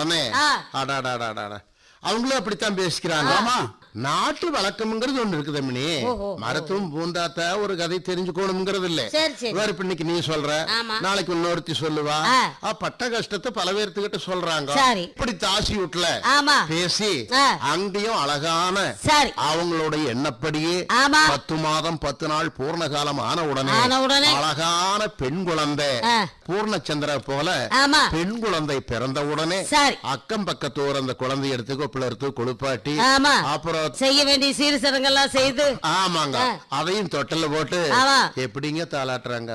உடனே ஆ. அடாடாடாடா அவங்களும் அப்படித்தான் பேசிக்கிறாங்க ஆமா. நாட்டு வழக்கம்ங்கிறது ஒண்ணு இருக்குது மணி ஓஹோ. மரத்தும் பூந்தாத்தா ஒரு கதை தெரிஞ்சுக்கணுங்கிறது இல்ல சரி, சரி. வேற இப்ப இன்னைக்கு நீ சொல்ற ஆமா. நாளைக்கு இன்னொருத்தி சொல்லுவா ஆ. ஆ, பட்ட கஷ்டத்தை பல பேர்த்துக்கிட்ட சொல்றாங்க சரி. இப்படி தாசி வீட்டுல ஆமா. பேசி ஆ. அங்கேயும் அழகான சரி அவங்களுடைய எண்ணப்படியே ஆமா. பத்து மாதம் பத்து நாள் பூர்ண காலம் ஆன உடனே ஆன உடனே. அழகான பெண் குழந்தை ஆ. பூர்ணச்சந்திர போல ஆமா. பெண் குழந்தை பிறந்த உடனே சரி. அக்கம் பக்கத்தோர் அந்த குழந்தை எடுத்து கொப்பில எடுத்து குளிப்பாட்டி ஆமா. அப்புறம் செய்ய வேண்டிய சீர் சடங்கெல்லாம் செய்து ஆமாங்க ஆ. அதையும் தொட்டல்ல போட்டு ஆமா. எப்படிங்க தாளாட்டுறாங்க